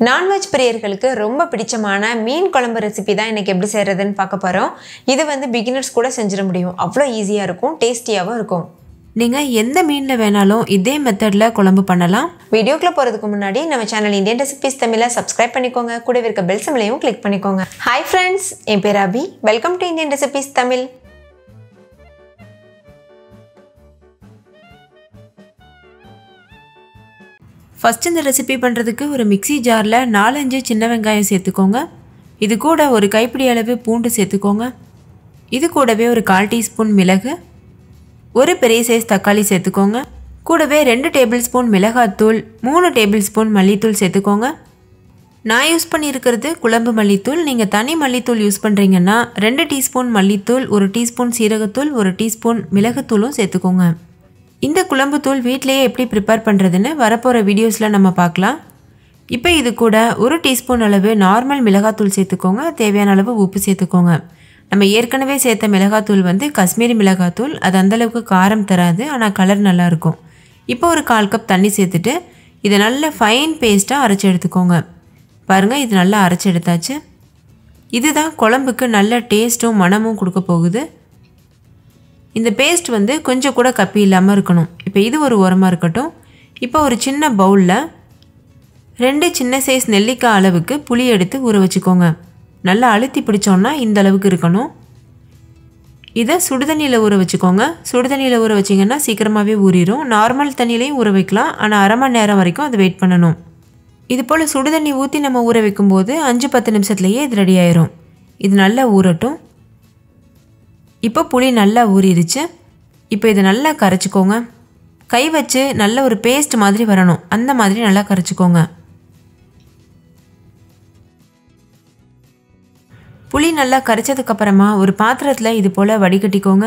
non veg பிரியர்களுக்கு ரொம்ப பிடிச்சமான மீன் குழம்பு ரெசிபி தான் இன்றைக்கி எப்படி செய்கிறதுன்னு பார்க்க போகிறோம் இது வந்து பிகினர்ஸ் கூட செஞ்சிட முடியும் அவ்வளோ ஈஸியாக இருக்கும் டேஸ்டியாகவும் இருக்கும் நீங்கள் எந்த மீனில் வேணாலும் இதே மெத்தடில் குழம்பு பண்ணலாம் வீடியோக்குள்ளே போகிறதுக்கு முன்னாடி நம்ம சேனல் இந்தியன் ரெசிபிஸ் தமிழை சப்ஸ்கிரைப் பண்ணிக்கோங்க கூடவே இருக்க பெல் சிம்லையும் கிளிக் பண்ணிக்கோங்க ஹாய் ஃப்ரெண்ட்ஸ் என் பேர் Abhi welcome to Indian recipes Tamil first இந்த ரெசிபி பண்ணுறதுக்கு ஒரு மிக்ஸி ஜாரில் நாலஞ்சு சின்ன வெங்காயம் சேர்த்துக்கோங்க இது கூட ஒரு கைப்பிடி அளவு பூண்டு சேர்த்துக்கோங்க இது கூடவே ஒரு கால் டீஸ்பூன் மிளகு ஒரு பெரிய சைஸ் தக்காளி சேர்த்துக்கோங்க கூடவே ரெண்டு டேபிள் ஸ்பூன் மிளகாத்தூள் மூணு டேபிள் ஸ்பூன் மல்லித்தூள் சேர்த்துக்கோங்க நான் யூஸ் பண்ணியிருக்கிறது குழம்பு மல்லித்தூள் நீங்கள் தனி மல்லித்தூள் யூஸ் பண்ணுறீங்கன்னா ரெண்டு டீஸ்பூன் மல்லித்தூள் ஒரு டீஸ்பூன் சீரகத்தூள் ஒரு டீஸ்பூன் மிளகுத்தூளும் சேர்த்துக்கோங்க இந்த குழம்பு தூள் வீட்டிலேயே எப்படி ப்ரிப்பேர் பண்ணுறதுன்னு வரப்போகிற வீடியோஸில் நம்ம பார்க்கலாம் இப்போ இது கூட ஒரு டீஸ்பூன் அளவு நார்மல் மிளகாத்தூள் சேர்த்துக்கோங்க தேவையான அளவு உப்பு சேர்த்துக்கோங்க நம்ம ஏற்கனவே சேர்த்த மிளகாத்தூள் வந்து காஷ்மீரி மிளகாத்தூள் அது அந்தளவுக்கு காரம் தராது ஆனால் கலர் நல்லாயிருக்கும் இப்போ ஒரு கால் கப் தண்ணி சேர்த்துட்டு இதை நல்ல ஃபைன் பேஸ்ட்டாக அரைச்சி எடுத்துக்கோங்க பாருங்கள் இது நல்லா அரைச்சி எடுத்தாச்சு இதுதான் குழம்புக்கு நல்ல டேஸ்ட்டும் மணமும் கொடுக்க போகுது இந்த பேஸ்ட் வந்து கொஞ்சம் கூட கப்பி இல்லாமல் இருக்கணும் இப்போ இது ஒரு உரமாக இருக்கட்டும் இப்போ ஒரு சின்ன பவுலில் ரெண்டு சின்ன சைஸ் நெல்லிக்காய் அளவுக்கு புளி எடுத்து ஊற வச்சுக்கோங்க நல்லா அழுத்தி பிடிச்சோன்னா இந்த அளவுக்கு இருக்கணும் இதை சுடுதண்ணியில் ஊற வச்சுக்கோங்க சுடுதண்ணியில் ஊற வச்சிங்கன்னா சீக்கிரமாகவே ஊறிடும் நார்மல் தண்ணியிலையும் ஊற வைக்கலாம் ஆனால் அரை மணி நேரம் வரைக்கும் அதை வெயிட் பண்ணணும் இது போல் சுடுதண்ணி ஊற்றி நம்ம ஊற வைக்கும்போது அஞ்சு பத்து நிமிஷத்துலேயே இது ரெடி ஆயிரும் இது நல்லா ஊறட்டும் இப்போ புளி நல்லா ஊறிடுச்சு இப்போ இதை நல்லா கரைச்சிக்கோங்க கை வச்சு நல்ல ஒரு பேஸ்ட் மாதிரி வரணும் அந்த மாதிரி நல்லா கரைச்சிக்கோங்க புளி நல்லா கரைச்சதுக்கப்புறமா ஒரு பாத்திரத்தில் இது போல் வடிகட்டிக்கோங்க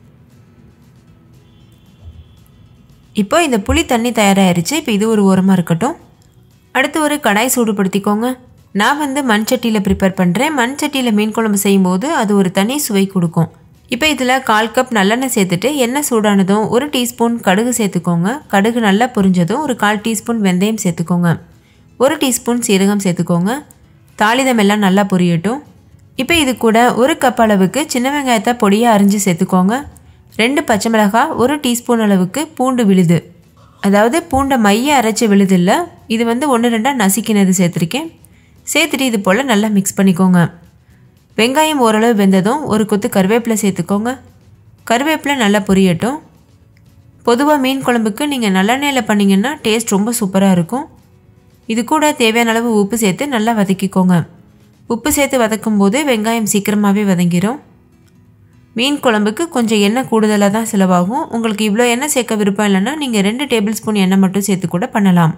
இப்போ இந்த புளி தண்ணி தயாராகிருச்சு இப்போ இது ஒரு ஓரமாக இருக்கட்டும் அடுத்து ஒரு கடாய் சூடுபடுத்திக்கோங்க நான் வந்து மண் சட்டியில் ப்ரிப்பேர் பண்ணுறேன் மண் சட்டியில் மீன் குழம்பு செய்யும்போது அது ஒரு தனி சுவை கொடுக்கும் இப்போ இதில் கால் கப் நல்லெண்ணெய் சேர்த்துட்டு எண்ணெய் சூடானதும் ஒரு டீஸ்பூன் கடுகு சேர்த்துக்கோங்க கடுகு நல்லா பொரிஞ்சதும் ஒரு கால் டீஸ்பூன் வெந்தயம் சேர்த்துக்கோங்க ஒரு டீஸ்பூன் சீரகம் சேர்த்துக்கோங்க தாளிதம் எல்லாம் நல்லா பொரியட்டும் இப்போ இது கூட ஒரு கப் அளவுக்கு சின்ன வெங்காயத்தை பொடியாக அரிஞ்சு சேர்த்துக்கோங்க ரெண்டு பச்சை மிளகாய் ஒரு டீஸ்பூன் அளவுக்கு பூண்டு விழுது அதாவது பூண்டை மைய அரைச்சி விழுது இல்லை இது வந்து ஒன்று ரெண்டாக நசுக்கினது சேர்த்துருக்கேன் சேர்த்துட்டு இது போல் நல்லா மிக்ஸ் பண்ணிக்கோங்க வெங்காயம் ஓரளவு வெந்ததும் ஒரு கொத்து கருவேப்பிலை சேர்த்துக்கோங்க கருவேப்பிலை நல்லா பொரியட்டும் பொதுவாக மீன் குழம்புக்கு நீங்கள் நல்லெண்ணெயில் பண்ணிங்கன்னா டேஸ்ட் ரொம்ப சூப்பராக இருக்கும் இது கூட தேவையான அளவு உப்பு சேர்த்து நல்லா வதக்கிக்கோங்க உப்பு சேர்த்து வதக்கும் போது வெங்காயம் சீக்கிரமாகவே வதங்கிடும் மீன் குழம்புக்கு கொஞ்சம் எண்ணெய் கூடுதலாக தான் செலவாகும் உங்களுக்கு இவ்வளோ எண்ணெய் சேர்க்க விருப்பம் இல்லைன்னா நீங்கள் ரெண்டு டேபிள் ஸ்பூன் எண்ணெய் மட்டும் சேர்த்து கூட பண்ணலாம்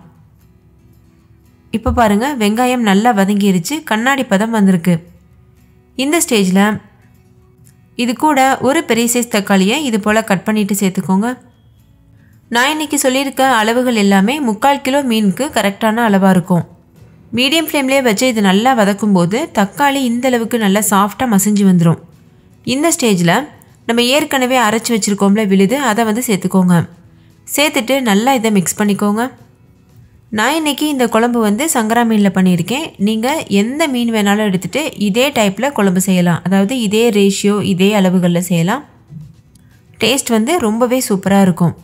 இப்போ பாருங்கள் வெங்காயம் நல்லா வதங்கிருச்சு கண்ணாடி பதம் வந்திருக்கு இந்த ஸ்டேஜில் இது கூட ஒரு பெரிய சைஸ் தக்காளியை இது போல் கட் பண்ணிவிட்டு சேர்த்துக்கோங்க நான் இன்றைக்கி சொல்லியிருக்க அளவுகள் எல்லாமே முக்கால் கிலோ மீனுக்கு கரெக்டான அளவாக இருக்கும் மீடியம் ஃப்ளேம்லேயே வச்சு இது நல்லா வதக்கும் போது தக்காளி இந்த அளவுக்கு நல்லா சாஃப்டாக மசிஞ்சு வந்துடும் இந்த ஸ்டேஜில் நம்ம ஏற்கனவே அரைச்சி வச்சுருக்கோம்ல விழுது அதை வந்து சேர்த்துக்கோங்க சேர்த்துட்டு நல்லா இதை மிக்ஸ் பண்ணிக்கோங்க நான் இன்றைக்கி இந்த குழம்பு வந்து சங்கரா மீனில் பண்ணியிருக்கேன் நீங்கள் எந்த மீன் வேணாலும் எடுத்துகிட்டு இதே டைப்பில் குழம்பு செய்யலாம் அதாவது இதே ரேஷியோ இதே அளவுகளில் செய்யலாம் டேஸ்ட் வந்து ரொம்பவே சூப்பராக இருக்கும்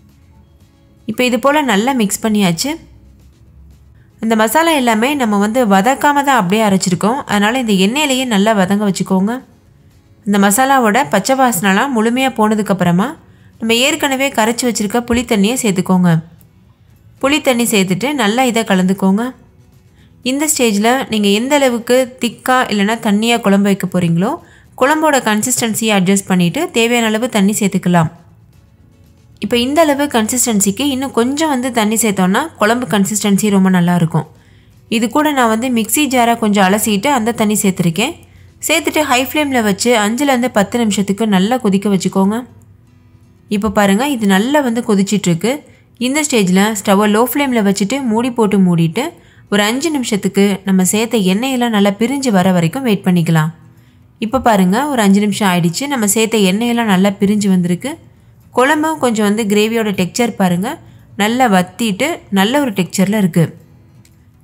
இப்போ இது போல் நல்லா மிக்ஸ் பண்ணியாச்சு இந்த மசாலா எல்லாமே நம்ம வந்து வதக்காமல் தான் அப்படியே அரைச்சிருக்கோம் அதனால் இந்த எண்ணெயிலேயே நல்லா வதங்க வச்சுக்கோங்க இந்த மசாலாவோட பச்சை வாசனைலாம் முழுமையாக போனதுக்கப்புறமா நம்ம ஏற்கனவே கரைச்சி வச்சுருக்க புளி தண்ணியை சேர்த்துக்கோங்க புளி தண்ணி சேர்த்துட்டு நல்லா இதை கலந்துக்கோங்க இந்த ஸ்டேஜில் நீங்கள் எந்த அளவுக்கு திக்காக இல்லைனா தண்ணியாக குழம்பு வைக்க போகிறீங்களோ குழம்போட கன்சிஸ்டன்சியை அட்ஜஸ்ட் பண்ணிவிட்டு தேவையான அளவு தண்ணி சேர்த்துக்கலாம் இப்போ இந்த அளவு கன்சிஸ்டன்சிக்கு இன்னும் கொஞ்சம் வந்து தண்ணி சேர்த்தோன்னா குழம்பு கன்சிஸ்டன்சி ரொம்ப நல்லாயிருக்கும் இது கூட நான் வந்து மிக்ஸி ஜாரை கொஞ்சம் அலசிட்டு அந்த தண்ணி சேர்த்துருக்கேன் சேர்த்துட்டு ஹை ஃப்ளேமில் வச்சு அஞ்சுலேருந்து பத்து நிமிஷத்துக்கு நல்லா கொதிக்க வச்சுக்கோங்க இப்போ பாருங்கள் இது நல்லா வந்து கொதிச்சிட்ருக்கு இந்த ஸ்டேஜில் ஸ்டவ்வை லோ ஃப்ளேமில் வச்சுட்டு மூடி போட்டு மூடிட்டு ஒரு அஞ்சு நிமிஷத்துக்கு நம்ம சேர்த்த எண்ணெயெல்லாம் நல்லா பிரிஞ்சு வர வரைக்கும் வெயிட் பண்ணிக்கலாம் இப்போ பாருங்கள் ஒரு அஞ்சு நிமிஷம் ஆயிடுச்சு நம்ம சேர்த்த எண்ணெயெல்லாம் நல்லா பிரிஞ்சு வந்திருக்கு குழம்பும் கொஞ்சம் வந்து கிரேவியோட டெக்ஸ்சர் பாருங்கள் நல்லா வத்திட்டு நல்ல ஒரு டெக்ஸ்சரில் இருக்குது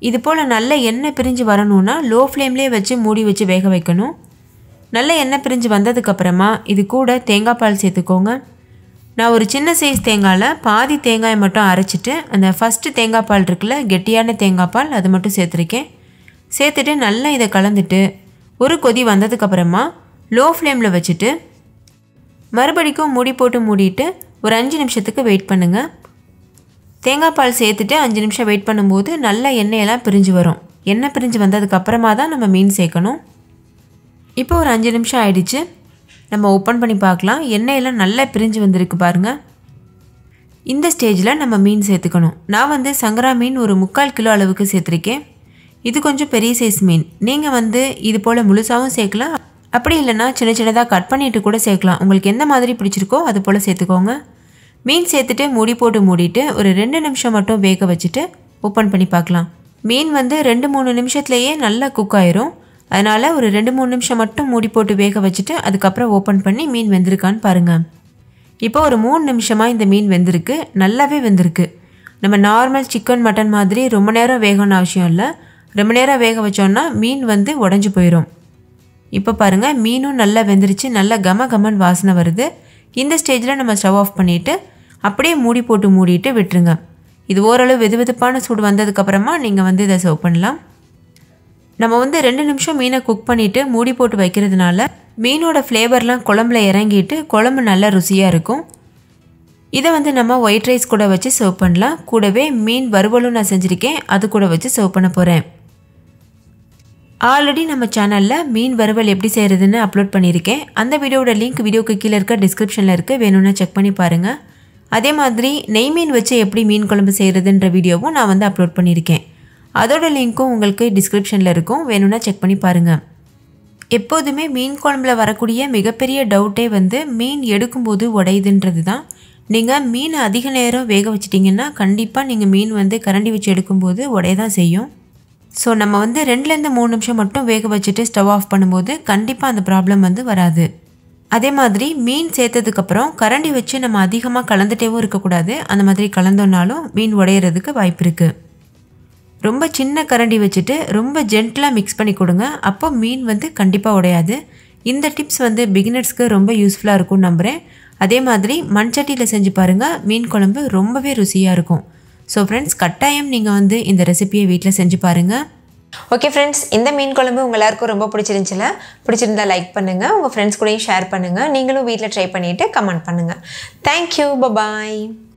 இது போல் நல்ல எண்ணெய் பிரிஞ்சு வரணும்னா லோ ஃப்ளேம்லேயே வச்சு மூடி வச்சு வேக வைக்கணும் நல்ல எண்ணெய் பிரிஞ்சு வந்ததுக்கப்புறமா இது கூட தேங்காய் பால் சேர்த்துக்கோங்க நான் ஒரு சின்ன சைஸ் தேங்காயில் பாதி தேங்காயை மட்டும் அரைச்சிட்டு அந்த ஃபஸ்ட்டு தேங்காய் பால் இருக்குல்ல கெட்டியான தேங்காய் பால் அது மட்டும் சேர்த்துருக்கேன் சேர்த்துட்டு நல்லா இதை கலந்துட்டு ஒரு கொதி வந்ததுக்கப்புறமா லோ ஃப்ளேமில் வச்சுட்டு மறுபடிக்கும் மூடி போட்டு மூடிட்டு ஒரு அஞ்சு நிமிஷத்துக்கு வெயிட் பண்ணுங்கள் தேங்காய் பால் சேர்த்துட்டு அஞ்சு நிமிஷம் வெயிட் பண்ணும்போது நல்லா எண்ணெயெல்லாம் பிரிஞ்சு வரும் எண்ணெய் பிரிஞ்சு வந்ததுக்கு அப்புறமா தான் நம்ம மீன் சேர்க்கணும் இப்போ ஒரு அஞ்சு நிமிஷம் ஆயிடுச்சு நம்ம ஓப்பன் பண்ணி பார்க்கலாம் எண்ணெயெல்லாம் நல்லா பிரிஞ்சு வந்திருக்கு பாருங்கள் இந்த ஸ்டேஜில் நம்ம மீன் சேர்த்துக்கணும் நான் வந்து சங்கரா மீன் ஒரு முக்கால் கிலோ அளவுக்கு சேர்த்துருக்கேன் இது கொஞ்சம் பெரிய சைஸ் மீன் நீங்கள் வந்து இது போல் முழுசாகவும் சேர்க்கலாம் அப்படி இல்லைன்னா சின்ன சின்னதாக கட் பண்ணிட்டு கூட சேர்க்கலாம் உங்களுக்கு எந்த மாதிரி பிடிச்சிருக்கோ அது போல் சேர்த்துக்கோங்க மீன் சேர்த்துட்டு மூடி போட்டு மூடிட்டு ஒரு ரெண்டு நிமிஷம் மட்டும் வேக வச்சுட்டு ஓப்பன் பண்ணி பார்க்கலாம் மீன் வந்து ரெண்டு மூணு நிமிஷத்துலேயே நல்லா குக் ஆயிரும் அதனால் ஒரு ரெண்டு மூணு நிமிஷம் மட்டும் மூடி போட்டு வேக வச்சுட்டு அதுக்கப்புறம் ஓப்பன் பண்ணி மீன் வெந்திருக்கான்னு பாருங்கள் இப்போ ஒரு மூணு நிமிஷமாக இந்த மீன் வெந்திருக்கு நல்லாவே வெந்திருக்கு நம்ம நார்மல் சிக்கன் மட்டன் மாதிரி ரொம்ப நேரம் வேகணும்னு அவசியம் இல்லை ரொம்ப நேரம் வேக வச்சோன்னா மீன் வந்து உடஞ்சி போயிடும் இப்போ பாருங்கள் மீனும் நல்லா வெந்துருச்சு நல்லா கம கமன் வாசனை வருது இந்த ஸ்டேஜில் நம்ம ஸ்டவ் ஆஃப் பண்ணிவிட்டு அப்படியே மூடி போட்டு மூடிட்டு விட்டுருங்க இது ஓரளவு வெது வெதுப்பான சூடு வந்ததுக்கப்புறமா நீங்கள் வந்து இதை சர்வ் பண்ணலாம் நம்ம வந்து ரெண்டு நிமிஷம் மீனை குக் பண்ணிவிட்டு மூடி போட்டு வைக்கிறதுனால மீனோட ஃப்ளேவர்லாம் குழம்புல இறங்கிட்டு குழம்பு நல்லா ருசியாக இருக்கும் இதை வந்து நம்ம ஒயிட் ரைஸ் கூட வச்சு சர்வ் பண்ணலாம் கூடவே மீன் வறுவலும் நான் செஞ்சுருக்கேன் அது கூட வச்சு சர்வ் பண்ண போகிறேன் ஆல்ரெடி நம்ம சேனலில் மீன் வறுவல் எப்படி செய்கிறதுன்னு அப்லோட் பண்ணியிருக்கேன் அந்த வீடியோட லிங்க் வீடியோக்கு கீழே இருக்க டிஸ்கிரிப்ஷனில் இருக்குது வேணும்னா செக் பண்ணி பாருங்கள் அதே மாதிரி நெய் மீன் வச்சு எப்படி மீன் குழம்பு செய்கிறதுன்ற வீடியோவும் நான் வந்து அப்லோட் பண்ணியிருக்கேன் அதோட லிங்க்கும் உங்களுக்கு டிஸ்கிரிப்ஷனில் இருக்கும் வேணும்னா செக் பண்ணி பாருங்கள் எப்போதுமே மீன் குழம்புல வரக்கூடிய மிகப்பெரிய டவுட்டே வந்து மீன் எடுக்கும்போது உடையுதுன்றது தான் நீங்கள் மீன் அதிக நேரம் வேக வச்சிட்டிங்கன்னா கண்டிப்பாக நீங்கள் மீன் வந்து கரண்டி வச்சு எடுக்கும்போது உடைய தான் செய்யும் ஸோ நம்ம வந்து ரெண்டுலேருந்து மூணு நிமிஷம் மட்டும் வேக வச்சுட்டு ஸ்டவ் ஆஃப் பண்ணும்போது கண்டிப்பாக அந்த ப்ராப்ளம் வந்து வராது அதே மாதிரி மீன் சேர்த்ததுக்கப்புறம் கரண்டி வச்சு நம்ம அதிகமாக கலந்துட்டேவும் இருக்கக்கூடாது அந்த மாதிரி கலந்தோன்னாலும் மீன் உடையிறதுக்கு வாய்ப்பு இருக்குது ரொம்ப சின்ன கரண்டி வச்சுட்டு ரொம்ப ஜென்டலாக மிக்ஸ் பண்ணி கொடுங்க அப்போ மீன் வந்து கண்டிப்பாக உடையாது இந்த டிப்ஸ் வந்து பிகினர்ஸ்க்கு ரொம்ப யூஸ்ஃபுல்லாக இருக்கும்னு நம்புகிறேன் அதே மாதிரி மண்சட்டியில் செஞ்சு பாருங்கள் மீன் குழம்பு ரொம்பவே ருசியாக இருக்கும் ஸோ ஃப்ரெண்ட்ஸ் கட்டாயம் நீங்கள் வந்து இந்த ரெசிபியை வீட்டில் செஞ்சு பாருங்கள் ஓகே ஃப்ரெண்ட்ஸ் இந்த மீன் குழம்பு உங்கள் எல்லாருக்கும் ரொம்ப பிடிச்சிருந்துச்சுல பிடிச்சிருந்தா லைக் பண்ணுங்கள் உங்கள் ஃப்ரெண்ட்ஸ் கூடயும் ஷேர் பண்ணுங்கள் நீங்களும் வீட்டில் ட்ரை பண்ணிவிட்டு கமெண்ட் பண்ணுங்கள் தேங்க்யூ பபாய்